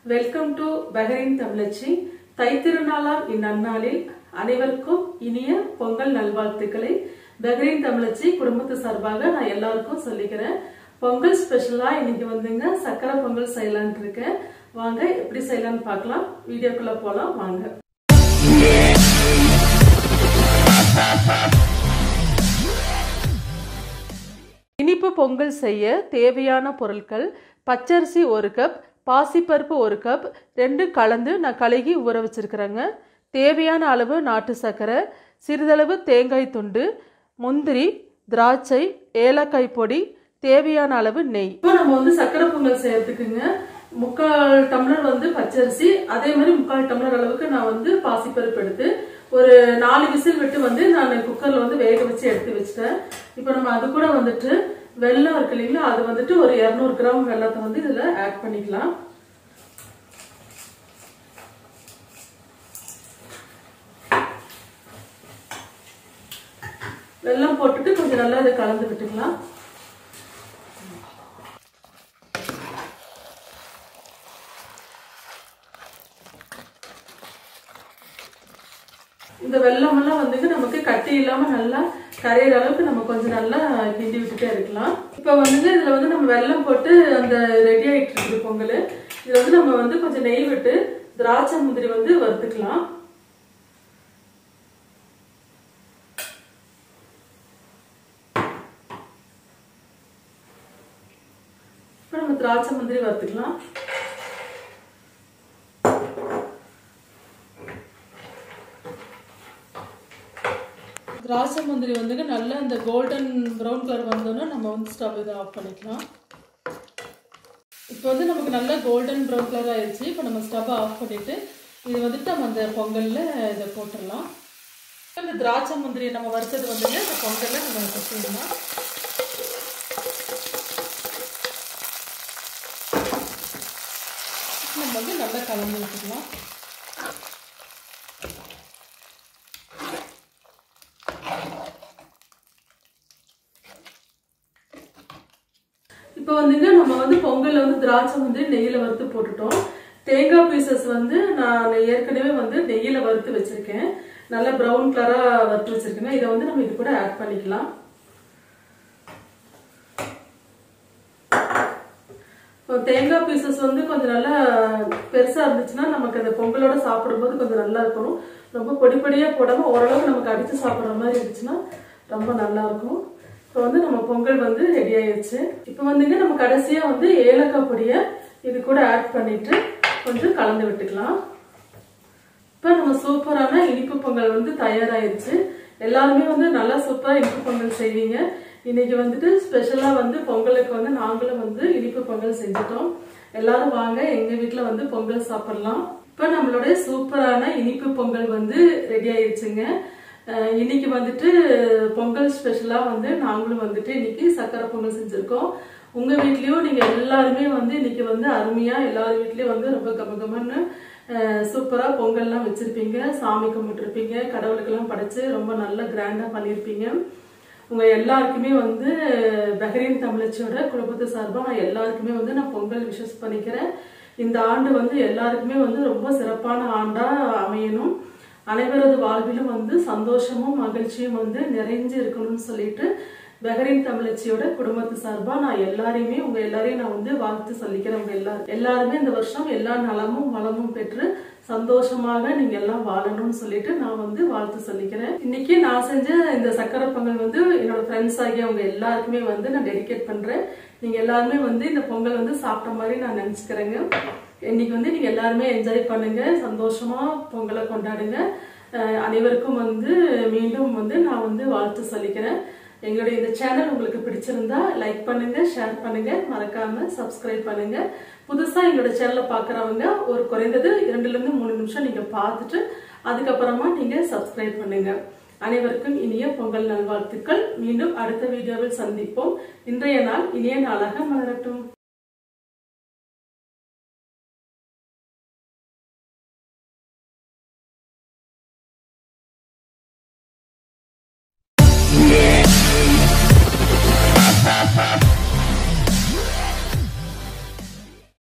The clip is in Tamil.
வெல்கம் டு பஹரின் தமிழச்சி தைத்திருநாளாம் இந்நன்னாளில் அனைவருக்கும் இனிய பொங்கல் நல்வாழ்த்துக்களை பஹரின் தமிழச்சி குடும்பத்து சார்பாக நான் எல்லாருக்கும் சொல்லிக்கிறேன் பொங்கல் ஸ்பெஷலா இன்னைக்கு வந்துங்க சக்கரை பொங்கல் செய்யலாம்னு இருக்கேன் வாங்க எப்படி செய்யலாம்னு பார்க்கலாம் வீடியோக்குள்ள போலாம் வாங்க இனிப்பு பொங்கல் செய்ய தேவையான பொருட்கள் பச்சரிசி ஒரு கப் பாசிப்பருப்பு ஒரு கப் ரெண்டு கலந்து நான் கழுகி ஊற வச்சிருக்கிறேங்க தேவையான அளவு நாட்டு சர்க்கரை சிறிதளவு தேங்காய் துண்டு முந்திரி திராட்சை ஏலக்காய் பொடி தேவையான அளவு நெய் இப்போ நம்ம வந்து சக்கரை பொங்கல் செய்யறதுக்குங்க முக்கால் டம்ளர் வந்து பச்சரிசி அதே மாதிரி முக்கால் டம்ளர் அளவுக்கு நான் வந்து பாசிப்பருப்பு எடுத்து ஒரு நாலு விசில் விட்டு வந்து நான் குக்கர்ல வந்து வேக வச்சு எடுத்து வச்சிட்டேன் இப்போ நம்ம அது கூட வந்துட்டு வெல்லம் இருக்கு இல்லைங்களா அது வந்துட்டு ஒரு இரநூறு கிராம் வெல்லத்தை வந்து இதுல ஆட் பண்ணிக்கலாம் வெல்லம் போட்டுட்டு கொஞ்சம் நல்லா இதை கலந்து விட்டுக்கலாம் இந்த வெள்ளம் எல்லாம் வந்துங்க நமக்கு கட்டி இல்லாம நல்லா கரையிற அளவுக்கு நம்ம கொஞ்சம் நல்லா கிண்டி விட்டுட்டே இருக்கலாம் இப்ப வந்துங்க இதுல வந்து நம்ம வெள்ளம் போட்டு அந்த ரெடி ஆயிட்டு இருக்குது பொங்கல் இதுல வந்து நம்ம வந்து கொஞ்சம் நெய் விட்டு திராட்சை முந்திரி வந்து வறுத்துக்கலாம் இப்ப நம்ம திராட்சை முந்திரி வறுத்துக்கலாம் திராட்சை முந்திரி வந்துங்க நல்லா இந்த கோல்டன் ப்ரௌன் கலர் வந்தோன்னா நம்ம வந்து ஸ்டவ் இதை ஆஃப் பண்ணிக்கலாம் இப்போ வந்து நமக்கு நல்லா கோல்டன் ப்ரௌன் கலர் ஆயிடுச்சு இப்போ நம்ம ஸ்டவ் ஆஃப் பண்ணிட்டு இது வந்துட்டு நம்ம அந்த பொங்கலில் இதை போட்டுடலாம் இந்த திராட்சை முந்திரி நம்ம வறுத்தது வந்துங்க இந்த பொங்கலில் நம்ம கொட்டிடலாம் நம்ம வந்து நல்லா கலந்து விட்டுக்கலாம் இப்போ வந்துங்க நம்ம வந்து பொங்கல்ல வந்து திராட்சை வந்து நெய்யில வறுத்து போட்டுட்டோம் தேங்காய் பீசஸ் வந்து நான் ஏற்கனவே வந்து நெய்யில வறுத்து வச்சிருக்கேன் நல்லா ப்ரௌன் கலரா வறுத்து வச்சிருக்கேங்க இதை வந்து நம்ம இது கூட ஆட் பண்ணிக்கலாம் இப்போ தேங்காய் பீசஸ் வந்து கொஞ்சம் நல்லா பெருசா இருந்துச்சுன்னா நமக்கு அந்த பொங்கலோட சாப்பிடும்போது கொஞ்சம் நல்லா இருக்கும் ரொம்ப பொடி பொடியா போடாம ஓரளவுக்கு நமக்கு அடிச்சு சாப்பிடுற மாதிரி இருந்துச்சுன்னா ரொம்ப நல்லா இருக்கும் இப்போ வந்து நம்ம பொங்கல் வந்து ரெடி ஆயிடுச்சு இப்போ வந்துங்க நம்ம கடைசியா வந்து ஏலக்காய் பொடியை இது கூட ஆட் பண்ணிட்டு கொஞ்சம் கலந்து விட்டுக்கலாம் இப்போ நம்ம சூப்பரான இனிப்பு பொங்கல் வந்து தயாராயிருச்சு எல்லாருமே வந்து நல்லா சூப்பரா இனிப்பு பொங்கல் செய்வீங்க இன்னைக்கு வந்துட்டு ஸ்பெஷலா வந்து பொங்கலுக்கு வந்து நாங்களும் வந்து இனிப்பு பொங்கல் செஞ்சுட்டோம் எல்லாரும் வாங்க எங்க வீட்டுல வந்து பொங்கல் சாப்பிடலாம் இப்ப நம்மளுடைய சூப்பரான இனிப்பு பொங்கல் வந்து ரெடி ஆயிருச்சுங்க இன்னைக்கு வந்துட்டு பொங்கல் ஸ்பெஷலா வந்து நாங்களும் வந்துட்டு இன்னைக்கு சக்கரை பொங்கல் செஞ்சிருக்கோம் உங்க வீட்லயும் நீங்க எல்லாருமே வந்து இன்னைக்கு வந்து அருமையா எல்லார் வீட்லயும் வந்து ரொம்ப கமகமன்னு சூப்பரா பொங்கல்லாம் வச்சிருப்பீங்க சாமி கும்பிட்டுருப்பீங்க கடவுளுக்கெல்லாம் படைச்சு ரொம்ப நல்லா கிராண்டா பண்ணியிருப்பீங்க உங்க எல்லாருக்குமே வந்து பஹ்ரைன் தமிழச்சியோட குடும்பத்து சார்பா நான் எல்லாருக்குமே வந்து நான் பொங்கல் விஷஸ் பண்ணிக்கிறேன் இந்த ஆண்டு வந்து எல்லாருக்குமே வந்து ரொம்ப சிறப்பான ஆண்டா அமையணும் அனைவரது வாழ்விலும் வந்து சந்தோஷமும் மகிழ்ச்சியும் வந்து நிறைஞ்சு இருக்கணும்னு சொல்லிட்டு பஹரின் தமிழச்சியோட குடும்பத்து சார்பா நான் எல்லாரையுமே உங்க எல்லாரையும் நான் வந்து வாழ்த்து சொல்லிக்கிறேன் உங்க எல்லாரும் எல்லாருமே இந்த வருஷம் எல்லா நலமும் வளமும் பெற்று சந்தோஷமாக நீங்க எல்லாம் வாழணும்னு சொல்லிட்டு நான் வந்து வாழ்த்து சொல்லிக்கிறேன் இன்னைக்கு நான் செஞ்ச இந்த சக்கரை பொங்கல் வந்து என்னோட ஃப்ரெண்ட்ஸ் ஆகிய அவங்க எல்லாருக்குமே வந்து நான் டெடிகேட் பண்றேன் நீங்க எல்லாருமே வந்து இந்த பொங்கல் வந்து சாப்பிட்ட மாதிரி நான் நினைச்சுக்கிறேங்க இன்னைக்கு வந்து நீங்க எல்லாருமே என்ஜாய் பண்ணுங்க சந்தோஷமா பொங்கலை கொண்டாடுங்க அனைவருக்கும் வந்து மீண்டும் வந்து நான் வந்து வாழ்த்து சொல்லிக்கிறேன் எங்களுடைய இந்த சேனல் உங்களுக்கு பிடிச்சிருந்தா லைக் பண்ணுங்க ஷேர் பண்ணுங்க மறக்காம சப்ஸ்கிரைப் பண்ணுங்க புதுசா எங்களோட சேனலை பாக்குறவங்க ஒரு குறைந்தது இரண்டுல இருந்து மூணு நிமிஷம் நீங்க பார்த்துட்டு அதுக்கப்புறமா நீங்க சப்ஸ்கிரைப் பண்ணுங்க அனைவருக்கும் இனிய பொங்கல் நல்வாழ்த்துக்கள் மீண்டும் அடுத்த வீடியோவில் சந்திப்போம் இன்றைய நாள் இனிய நாளாக மலரட்டும்